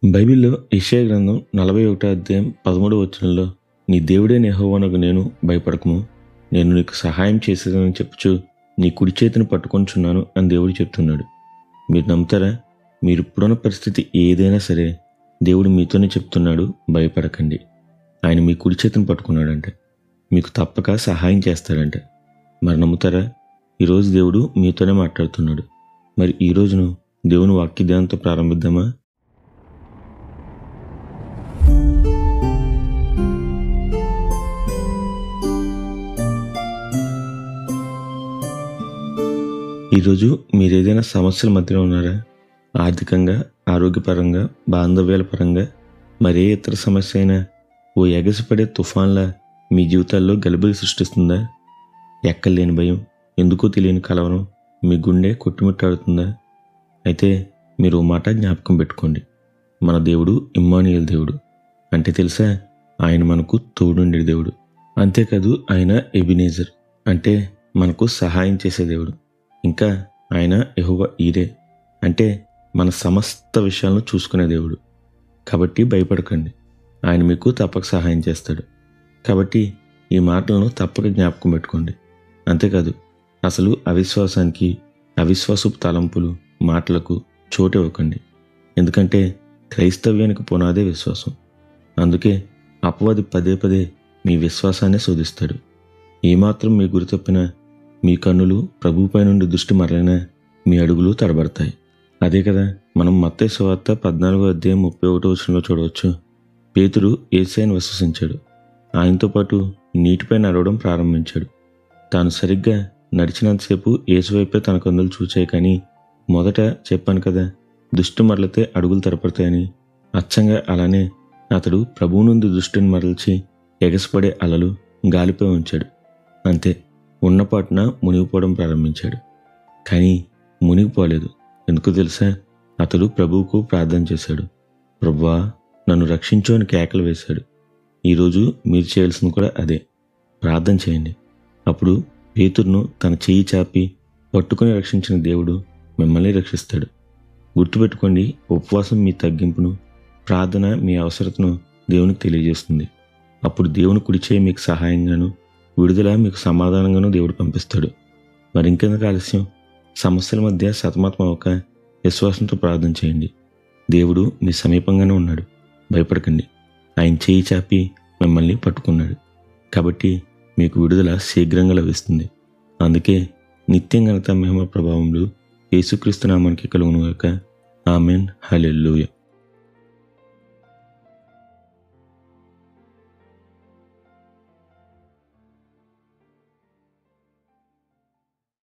బైబిల్లో యెషయా గ్రంథం నలభై ఒకటో అధ్యాయం పదమూడవ వచనంలో నీ దేవుడే నెహోవనకు నేను భయపడకము నేను నీకు సహాయం చేసేదని చెప్పుచు నీ కుడి చేతిని పట్టుకొంచున్నాను అని దేవుడు చెప్తున్నాడు మీరు నమ్ముతారా మీరు ఇప్పుడున్న పరిస్థితి ఏదైనా సరే దేవుడు మీతోనే చెప్తున్నాడు భయపడకండి ఆయన మీ కుడి చేతిని పట్టుకున్నాడంట మీకు తప్పక సహాయం చేస్తాడంట మరి నమ్ముతారా ఈరోజు దేవుడు మీతోనే మాట్లాడుతున్నాడు మరి ఈ రోజును దేవుని వాక్యధ్యానంతో ప్రారంభిద్దామా ఈరోజు మీరు ఏదైనా సమస్యల మధ్యలో ఉన్నారా ఆర్థికంగా ఆరోగ్యపరంగా బాంధవ్యాల పరంగా మరే ఇతర సమస్య అయినా ఓ ఎగసిపడే తుఫాన్లా మీ జీవితాల్లో గలిబిలి సృష్టిస్తుందా ఎక్కలేని భయం ఎందుకో తెలియని కలవరం మీ గుండె కొట్టుమిట్టాడుతుందా అయితే మీరు ఓ మాట జ్ఞాపకం పెట్టుకోండి మన దేవుడు ఇమ్మానుయేల్ దేవుడు అంటే తెలుసా ఆయన మనకు తోడుండే దేవుడు అంతేకాదు ఆయన ఎబినేజర్ అంటే మనకు సహాయం చేసే దేవుడు ఇంకా ఆయన యెహోవా ఈరే అంటే మన సమస్త విషయాలను చూసుకునే దేవుడు కాబట్టి భయపడకండి ఆయన మీకు తప్పక సహాయం చేస్తాడు కాబట్టి ఈ మాటలను తప్పక జ్ఞాపకం పెట్టుకోండి అంతేకాదు అసలు అవిశ్వాసానికి అవిశ్వాసపు తలంపులు మాటలకు చోటు ఇవ్వకండి ఎందుకంటే క్రైస్తవ్యానికి పునాదే విశ్వాసం అందుకే అపవాది పదే పదే మీ విశ్వాసాన్ని శోధిస్తాడు ఏమాత్రం మీ గురి తప్పినా మీ కన్నులు ప్రభుపై నుండి దృష్టి మరలినా మీ అడుగులు తడబడతాయి అదే కదా మనం మత్తయి సువార్త పద్నాలుగో అధ్యాయం ముప్పై ఒకటో వచనంలో చూడవచ్చు పేతురు ఏసైని విశ్వసించాడు ఆయనతో పాటు నీటిపై నడవడం ప్రారంభించాడు తాను సరిగ్గా నడిచినంతసేపు ఏసువైపే తన కందులు చూచాయి కానీ మొదట చెప్పాను కదా దుష్టి మరలితే అడుగులు తడపడతాయని అచ్చంగా అలానే అతడు ప్రభువు నుండి దృష్టిని మరల్చి ఎగసిపడే అలలు గాలిపై ఉంచాడు అంతే ఉన్నపాటున మునిగిపోవడం ప్రారంభించాడు కానీ మునిగిపోలేదు ఎందుకు తెలుసా అతడు ప్రభువుకు ప్రార్థన చేశాడు ప్రభువా నన్ను రక్షించు అని కేకలు వేశాడు ఈరోజు మీరు చేయాల్సింది కూడా అదే ప్రార్థన చేయండి అప్పుడు పేతురును తన చెయ్యి చాపి పట్టుకొని రక్షించిన దేవుడు మిమ్మల్ని రక్షిస్తాడు గుర్తుపెట్టుకోండి ఉపవాసం మీ తగ్గింపును ప్రార్థన మీ అవసరతను దేవునికి తెలియజేస్తుంది అప్పుడు దేవుని కుడిచే మీకు సహాయంగాను విడుదల మీకు సమాధానంగాను దేవుడు పంపిస్తాడు మరి ఇంకెందుకు ఆలస్యం సమస్యల మధ్య సతమతం అవ్వక విశ్వాసంతో ప్రార్థన చేయండి దేవుడు మీ సమీపంగానే ఉన్నాడు భయపడకండి ఆయన చేయి చాపి మిమ్మల్ని పట్టుకున్నాడు కాబట్టి మీకు విడుదల శీఘ్రంగా లభిస్తుంది అందుకే నిత్యం ఘనత మహిమ ప్రభావములు యేసుక్రీస్తు నామానికి కలుగునుగాక ఆమెన్ హలెల్లుయ